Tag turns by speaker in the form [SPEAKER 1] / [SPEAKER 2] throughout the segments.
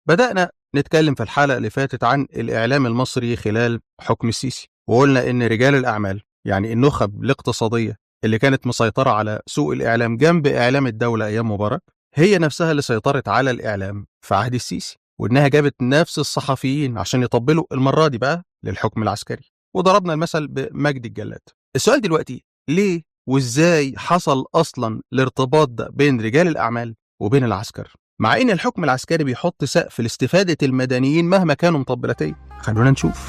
[SPEAKER 1] بدأنا نتكلم في الحلقة اللي فاتت عن الإعلام المصري خلال حكم السيسي وقلنا إن رجال الأعمال يعني النخب الاقتصادية اللي كانت مسيطرة على سوق الإعلام جنب إعلام الدولة أيام مبارك هي نفسها اللي سيطرت على الإعلام في عهد السيسي وإنها جابت نفس الصحفيين عشان يطبلوا المرة دي بقى للحكم العسكري وضربنا المثل بمجدي الجلاد السؤال دلوقتي ليه وإزاي حصل أصلا الارتباط ده بين رجال الأعمال وبين العسكر مع ان الحكم العسكري بيحط سقف لاستفاده المدنيين مهما كانوا مطبلتين خلونا نشوف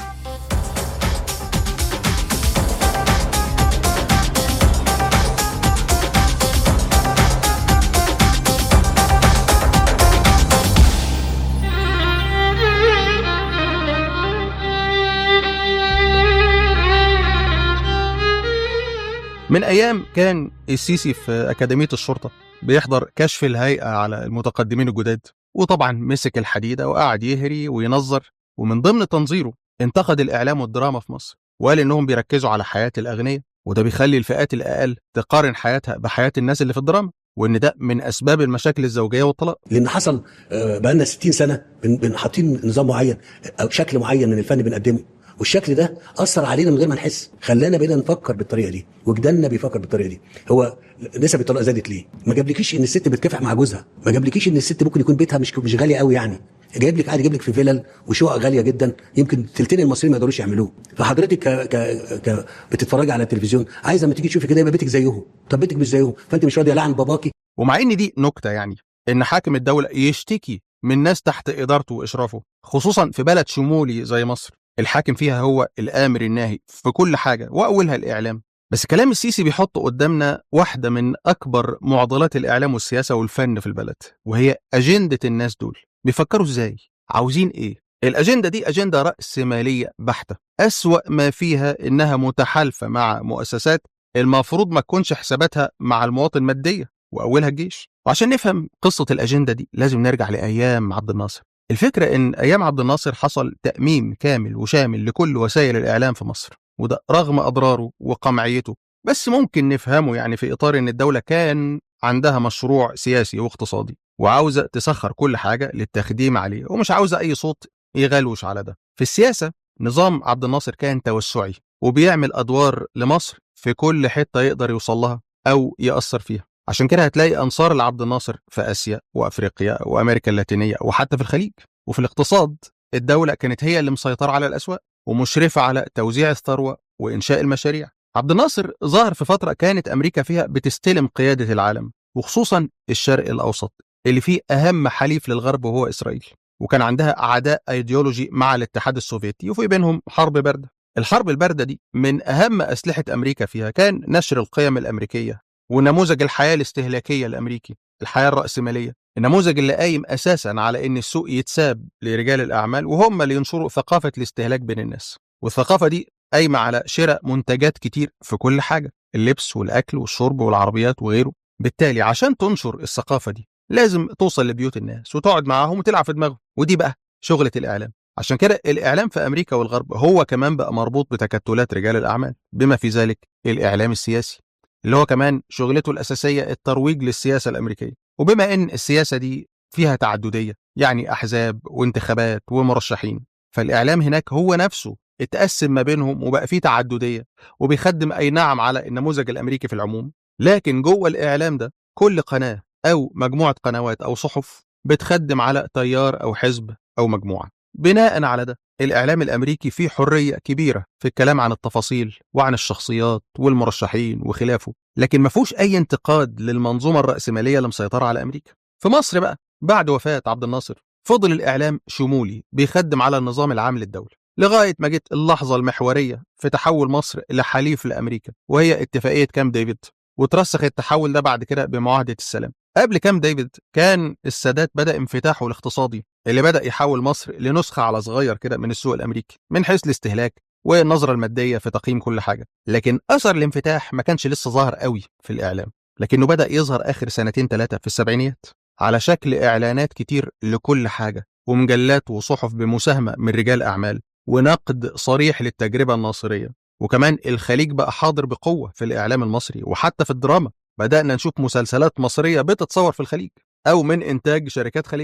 [SPEAKER 1] من ايام كان السيسي في اكاديميه الشرطه بيحضر كشف الهيئه على المتقدمين الجداد وطبعا مسك الحديده وقعد يهري وينظر ومن ضمن تنظيره انتقد الاعلام والدراما في مصر وقال انهم بيركزوا على حياه الاغنياء وده بيخلي الفئات الاقل تقارن حياتها بحياه الناس اللي في الدراما وان ده من اسباب المشاكل الزوجيه والطلاق
[SPEAKER 2] لان حصل بقى لنا 60 سنه بن- بن- حاطين نظام معين او شكل معين من الفن بنقدمه والشكل ده اثر علينا من غير ما نحس خلانا بقينا نفكر بالطريقه دي وجداننا بيفكر بالطريقه دي هو نسب الطلاق زادت ليه ما جابلكيش ان الست بتكافح مع جوزها ما جابلكيش ان الست ممكن يكون بيتها مش مش غالي قوي يعني جايب لك عادي جايب لك في فيلل وشقق غاليه جدا يمكن تلتين المصريين ما يقدروش يعملوه فحضرتك ك... ك... ك... بتتفرجي على التلفزيون عايزه لما تيجي تشوفي كده يبقى بيتك زيهم طب بيتك مش زيهم فانت مش راضيه لعن باباكي
[SPEAKER 1] ومع ان دي نكته يعني ان حاكم الدوله يشتكي من ناس تحت ادارته واشرافه خصوصا في بلد شمولي زي مصر الحاكم فيها هو الامر الناهي في كل حاجه واولها الاعلام بس كلام السيسي بيحط قدامنا واحده من اكبر معضلات الاعلام والسياسه والفن في البلد وهي اجنده الناس دول بيفكروا ازاي عاوزين ايه الاجنده دي اجنده راسماليه بحته اسوا ما فيها انها متحالفه مع مؤسسات المفروض ما تكونش حساباتها مع المواطن ماديه واولها الجيش وعشان نفهم قصه الاجنده دي لازم نرجع لايام عبد الناصر الفكره ان ايام عبد الناصر حصل تاميم كامل وشامل لكل وسائل الاعلام في مصر وده رغم اضراره وقمعيته بس ممكن نفهمه يعني في اطار ان الدوله كان عندها مشروع سياسي واقتصادي وعاوزه تسخر كل حاجه للتخديم عليه ومش عاوزه اي صوت يغلوش على ده في السياسه نظام عبد الناصر كان توسعي وبيعمل ادوار لمصر في كل حته يقدر يوصل لها او ياثر فيها عشان كده هتلاقي انصار لعبد الناصر في اسيا وافريقيا وامريكا اللاتينيه وحتى في الخليج وفي الاقتصاد الدوله كانت هي اللي مسيطره على الاسواق ومشرفه على توزيع الثروه وانشاء المشاريع عبد الناصر ظهر في فتره كانت امريكا فيها بتستلم قياده العالم وخصوصا الشرق الاوسط اللي فيه اهم حليف للغرب وهو اسرائيل وكان عندها عداء ايديولوجي مع الاتحاد السوفيتي وفي بينهم حرب بارده الحرب البارده دي من اهم اسلحه امريكا فيها كان نشر القيم الامريكيه ونموذج الحياه الاستهلاكيه الامريكي الحياه الراسماليه النموذج اللي قايم اساسا على ان السوق يتساب لرجال الاعمال وهم اللي ينشروا ثقافه الاستهلاك بين الناس والثقافه دي قايمه على شراء منتجات كتير في كل حاجه اللبس والاكل والشرب والعربيات وغيره بالتالي عشان تنشر الثقافه دي لازم توصل لبيوت الناس وتقعد معاهم وتلعب في دماغهم ودي بقى شغله الاعلام عشان كده الاعلام في امريكا والغرب هو كمان بقى مربوط بتكتلات رجال الاعمال بما في ذلك الاعلام السياسي اللي هو كمان شغلته الاساسيه الترويج للسياسه الامريكيه وبما ان السياسه دي فيها تعدديه يعني احزاب وانتخابات ومرشحين فالاعلام هناك هو نفسه اتقسم ما بينهم وبقى فيه تعدديه وبيخدم اي نعم على النموذج الامريكي في العموم لكن جوه الاعلام ده كل قناه او مجموعه قنوات او صحف بتخدم على تيار او حزب او مجموعه بناء على ده الاعلام الامريكي فيه حريه كبيره في الكلام عن التفاصيل وعن الشخصيات والمرشحين وخلافه لكن ما فيهوش اي انتقاد للمنظومه الراسماليه اللي مسيطره على امريكا في مصر بقى بعد وفاه عبد الناصر فضل الاعلام شمولي بيخدم على النظام العام للدوله لغايه ما جت اللحظه المحوريه في تحول مصر لحليف لامريكا وهي اتفاقيه كامب ديفيد وترسخ التحول ده بعد كده بمعاهده السلام قبل كام ديفيد كان السادات بدا انفتاحه الاقتصادي اللي بدا يحول مصر لنسخه على صغير كده من السوق الامريكي من حيث الاستهلاك والنظره الماديه في تقييم كل حاجه لكن اثر الانفتاح ما كانش لسه ظاهر قوي في الاعلام لكنه بدا يظهر اخر سنتين ثلاثه في السبعينيات على شكل اعلانات كتير لكل حاجه ومجلات وصحف بمساهمه من رجال اعمال ونقد صريح للتجربه الناصريه وكمان الخليج بقى حاضر بقوه في الاعلام المصري وحتى في الدراما بدأنا نشوف مسلسلات مصرية بتتصور في الخليج أو من إنتاج شركات خليجية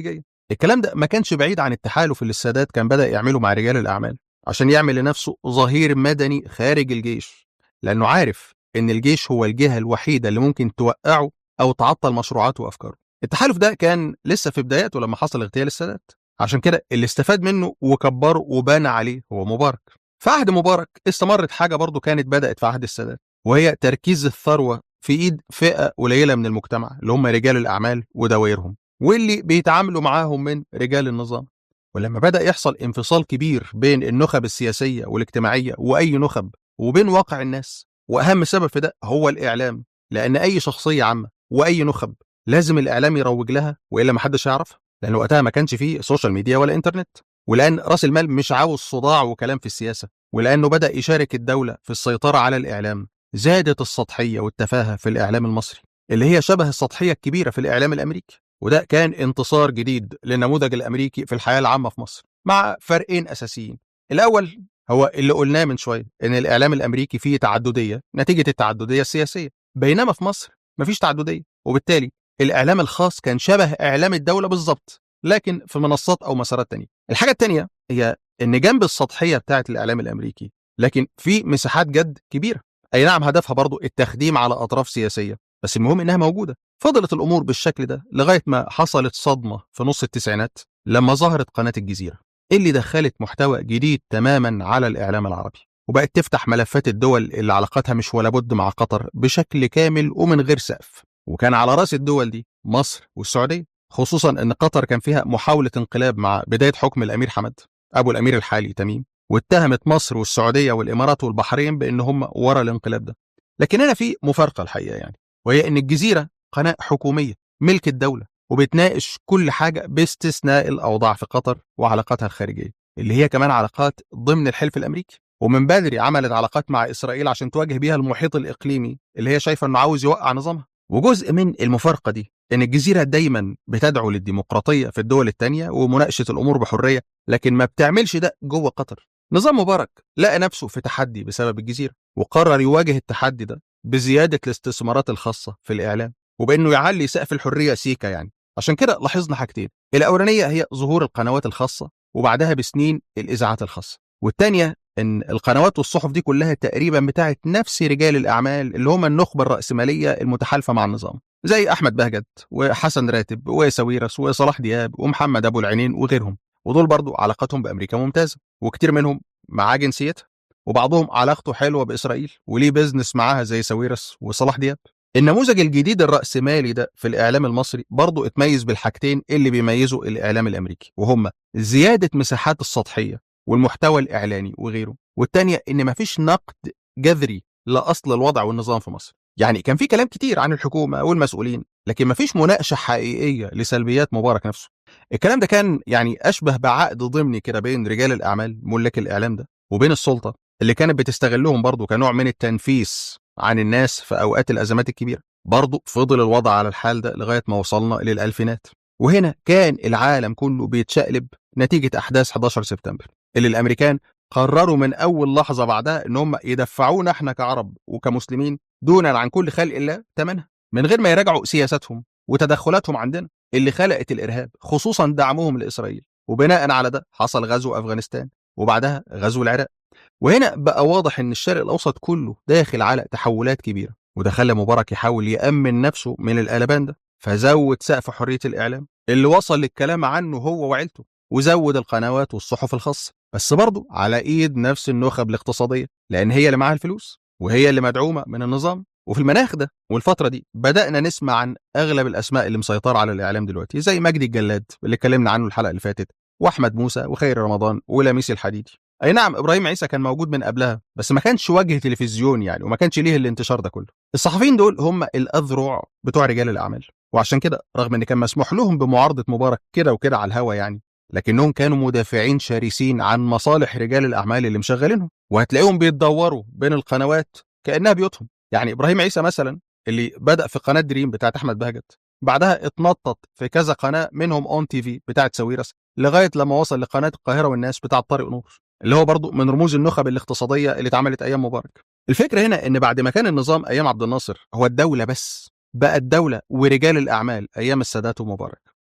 [SPEAKER 1] الكلام ده ما كانش بعيد عن التحالف اللي السادات كان بدأ يعمله مع رجال الأعمال عشان يعمل لنفسه ظهير مدني خارج الجيش لأنه عارف إن الجيش هو الجهة الوحيدة اللي ممكن توقعه أو تعطل مشروعاته وأفكاره التحالف ده كان لسه في بداياته لما حصل اغتيال السادات عشان كده اللي استفاد منه وكبره وبنى عليه هو مبارك في عهد مبارك استمرت حاجة برضه كانت بدأت في عهد السادات وهي تركيز الثروة في إيد فئة قليلة من المجتمع اللي هم رجال الأعمال ودوائرهم واللي بيتعاملوا معاهم من رجال النظام ولما بدأ يحصل انفصال كبير بين النخب السياسية والاجتماعية وأي نخب وبين واقع الناس وأهم سبب في ده هو الإعلام لأن أي شخصية عامة وأي نخب لازم الإعلام يروج لها وإلا محدش يعرفها لأن وقتها ما كانش فيه سوشيال ميديا ولا إنترنت ولأن رأس المال مش عاوز صداع وكلام في السياسة ولأنه بدأ يشارك الدولة في السيطرة على الإعلام زادت السطحية والتفاهة في الإعلام المصري اللي هي شبه السطحية الكبيرة في الإعلام الأمريكي وده كان انتصار جديد للنموذج الأمريكي في الحياة العامة في مصر مع فرقين أساسيين الأول هو اللي قلناه من شوية إن الإعلام الأمريكي فيه تعددية نتيجة التعددية السياسية بينما في مصر مفيش تعددية وبالتالي الإعلام الخاص كان شبه إعلام الدولة بالظبط لكن في منصات أو مسارات تانية الحاجة التانية هي إن جنب السطحية بتاعة الإعلام الأمريكي لكن في مساحات جد كبيرة أي نعم هدفها برضو التخديم على أطراف سياسية بس المهم إنها موجودة فضلت الأمور بالشكل ده لغاية ما حصلت صدمة في نص التسعينات لما ظهرت قناة الجزيرة اللي دخلت محتوى جديد تماما على الإعلام العربي وبقت تفتح ملفات الدول اللي علاقتها مش ولا بد مع قطر بشكل كامل ومن غير سقف وكان على رأس الدول دي مصر والسعودية خصوصا ان قطر كان فيها محاولة انقلاب مع بداية حكم الامير حمد ابو الامير الحالي تميم واتهمت مصر والسعودية والامارات والبحرين بان هم ورا الانقلاب ده لكن هنا في مفارقة الحقيقة يعني وهي ان الجزيرة قناة حكومية ملك الدولة وبتناقش كل حاجة باستثناء الاوضاع في قطر وعلاقاتها الخارجية اللي هي كمان علاقات ضمن الحلف الامريكي ومن بدري عملت علاقات مع اسرائيل عشان تواجه بيها المحيط الاقليمي اللي هي شايفه انه عاوز يوقع نظامها وجزء من المفارقه دي ان الجزيره دايما بتدعو للديمقراطيه في الدول التانية ومناقشه الامور بحريه لكن ما بتعملش ده جوه قطر نظام مبارك لقى نفسه في تحدي بسبب الجزيره وقرر يواجه التحدي ده بزياده الاستثمارات الخاصه في الاعلام وبانه يعلي سقف الحريه سيكا يعني عشان كده لاحظنا حاجتين الاولانيه هي ظهور القنوات الخاصه وبعدها بسنين الاذاعات الخاصه والتانيه ان القنوات والصحف دي كلها تقريبا بتاعت نفس رجال الاعمال اللي هم النخبه الراسماليه المتحالفه مع النظام زي احمد بهجت وحسن راتب وساويرس وصلاح دياب ومحمد ابو العينين وغيرهم ودول برضو علاقتهم بامريكا ممتازه وكتير منهم معاه جنسيتها وبعضهم علاقته حلوه باسرائيل وليه بيزنس معاها زي ساويرس وصلاح دياب النموذج الجديد الرأسمالي ده في الإعلام المصري برضه اتميز بالحاجتين اللي بيميزوا الإعلام الأمريكي وهما زيادة مساحات السطحية والمحتوى الإعلاني وغيره والتانية إن مفيش نقد جذري لأصل الوضع والنظام في مصر يعني كان في كلام كتير عن الحكومة والمسؤولين لكن مفيش مناقشة حقيقية لسلبيات مبارك نفسه الكلام ده كان يعني أشبه بعقد ضمني كده بين رجال الأعمال ملاك الإعلام ده وبين السلطة اللي كانت بتستغلهم برضه كنوع من التنفيس عن الناس في أوقات الأزمات الكبيرة برضه فضل الوضع على الحال ده لغاية ما وصلنا للألفينات وهنا كان العالم كله بيتشقلب نتيجة أحداث 11 سبتمبر اللي الأمريكان قرروا من أول لحظة بعدها إن هم يدفعونا إحنا كعرب وكمسلمين دونا عن كل خلق الله ثمنها من غير ما يراجعوا سياساتهم وتدخلاتهم عندنا اللي خلقت الإرهاب خصوصا دعمهم لإسرائيل وبناء على ده حصل غزو أفغانستان وبعدها غزو العراق وهنا بقى واضح ان الشرق الاوسط كله داخل على تحولات كبيره وده خلى مبارك يحاول يامن نفسه من القلبان ده فزود سقف حريه الاعلام اللي وصل للكلام عنه هو وعيلته وزود القنوات والصحف الخاصه بس برضه على ايد نفس النخب الاقتصاديه لان هي اللي معاها الفلوس وهي اللي مدعومه من النظام وفي المناخ ده والفتره دي بدانا نسمع عن اغلب الاسماء اللي مسيطره على الاعلام دلوقتي زي مجدي الجلاد اللي اتكلمنا عنه الحلقه اللي فاتت واحمد موسى وخير رمضان ولميس الحديدي اي نعم ابراهيم عيسى كان موجود من قبلها بس ما كانش وجه تلفزيون يعني وما كانش ليه الانتشار ده كله الصحفيين دول هم الاذرع بتوع رجال الاعمال وعشان كده رغم ان كان مسموح لهم بمعارضه مبارك كده وكده على الهوا يعني لكنهم كانوا مدافعين شرسين عن مصالح رجال الاعمال اللي مشغلينهم وهتلاقيهم بيتدوروا بين القنوات كانها بيوتهم يعني ابراهيم عيسى مثلا اللي بدا في قناه دريم بتاعت احمد بهجت بعدها اتنطط في كذا قناه منهم اون تي في بتاعت ساويرس لغايه لما وصل لقناه القاهره والناس بتاعت طارق نور اللي هو برضه من رموز النخب الاقتصاديه اللي اتعملت ايام مبارك. الفكره هنا ان بعد ما كان النظام ايام عبد الناصر هو الدوله بس بقى الدوله ورجال الاعمال ايام السادات ومبارك.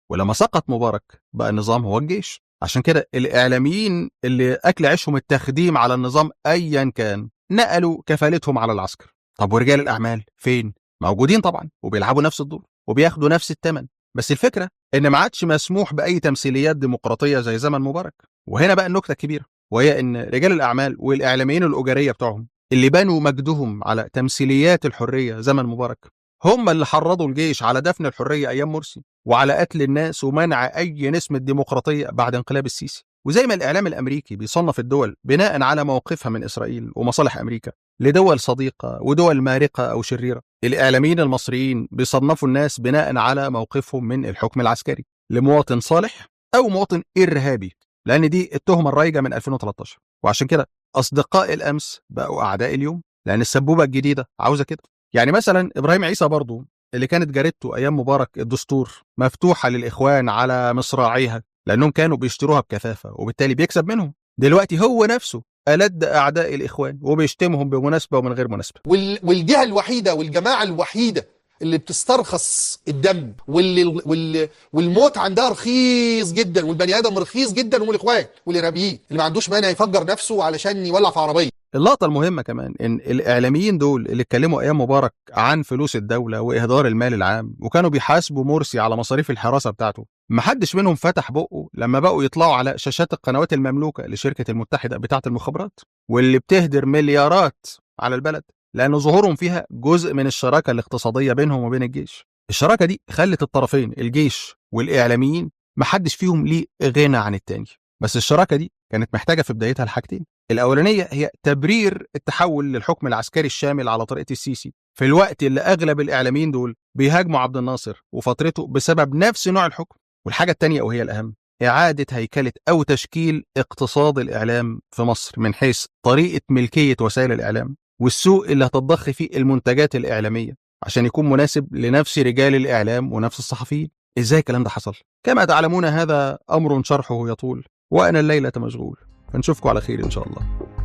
[SPEAKER 1] ولما سقط مبارك بقى النظام هو الجيش عشان كده الإعلاميين اللي أكل عيشهم التخديم على النظام أيا كان نقلوا كفالتهم على العسكر طب ورجال الأعمال فين؟ موجودين طبعا وبيلعبوا نفس الدور وبياخدوا نفس الثمن بس الفكرة إن ما عادش مسموح بأي تمثيليات ديمقراطية زي زمن مبارك وهنا بقى النكتة الكبيرة وهي إن رجال الأعمال والإعلاميين الأجرية بتوعهم اللي بنوا مجدهم على تمثيليات الحرية زمن مبارك هم اللي حرضوا الجيش على دفن الحرية أيام مرسي وعلى قتل الناس ومنع أي نسمة ديمقراطية بعد انقلاب السيسي وزي ما الإعلام الأمريكي بيصنف الدول بناء على موقفها من إسرائيل ومصالح أمريكا لدول صديقة ودول مارقة أو شريرة الإعلاميين المصريين بيصنفوا الناس بناء على موقفهم من الحكم العسكري لمواطن صالح أو مواطن إرهابي لأن دي التهمة الرايجة من 2013 وعشان كده أصدقاء الأمس بقوا أعداء اليوم لأن السبوبة الجديدة عاوزة كده يعني مثلا إبراهيم عيسى برضه اللي كانت جارته أيام مبارك الدستور مفتوحة للإخوان على مصراعيها لأنهم كانوا بيشتروها بكثافة وبالتالي بيكسب منهم دلوقتي هو نفسه ألد أعداء الإخوان وبيشتمهم بمناسبة ومن غير مناسبة
[SPEAKER 3] وال... والجهه الوحيده والجماعه الوحيده اللي بتسترخص الدم واللي وال... والموت عندها رخيص جدا والبني ادم رخيص جدا هم الاخوان والارهابيين اللي ما عندوش مانع يفجر نفسه علشان يولع في عربيه
[SPEAKER 1] اللقطة المهمة كمان إن الإعلاميين دول اللي اتكلموا أيام مبارك عن فلوس الدولة وإهدار المال العام وكانوا بيحاسبوا مرسي على مصاريف الحراسة بتاعته محدش منهم فتح بقه لما بقوا يطلعوا على شاشات القنوات المملوكة لشركة المتحدة بتاعة المخابرات واللي بتهدر مليارات على البلد لأن ظهورهم فيها جزء من الشراكة الاقتصادية بينهم وبين الجيش الشراكة دي خلت الطرفين الجيش والإعلاميين محدش فيهم ليه غنى عن التاني بس الشراكة دي كانت محتاجة في بدايتها الحاجتين الأولانية هي تبرير التحول للحكم العسكري الشامل على طريقة السيسي في الوقت اللي أغلب الإعلاميين دول بيهاجموا عبد الناصر وفترته بسبب نفس نوع الحكم والحاجة التانية وهي الأهم إعادة هيكلة أو تشكيل اقتصاد الإعلام في مصر من حيث طريقة ملكية وسائل الإعلام والسوق اللي هتضخ فيه المنتجات الإعلامية عشان يكون مناسب لنفس رجال الإعلام ونفس الصحفيين إزاي الكلام ده حصل؟ كما تعلمون هذا أمر شرحه يطول وأنا الليلة مشغول فنشوفكم على خير إن شاء الله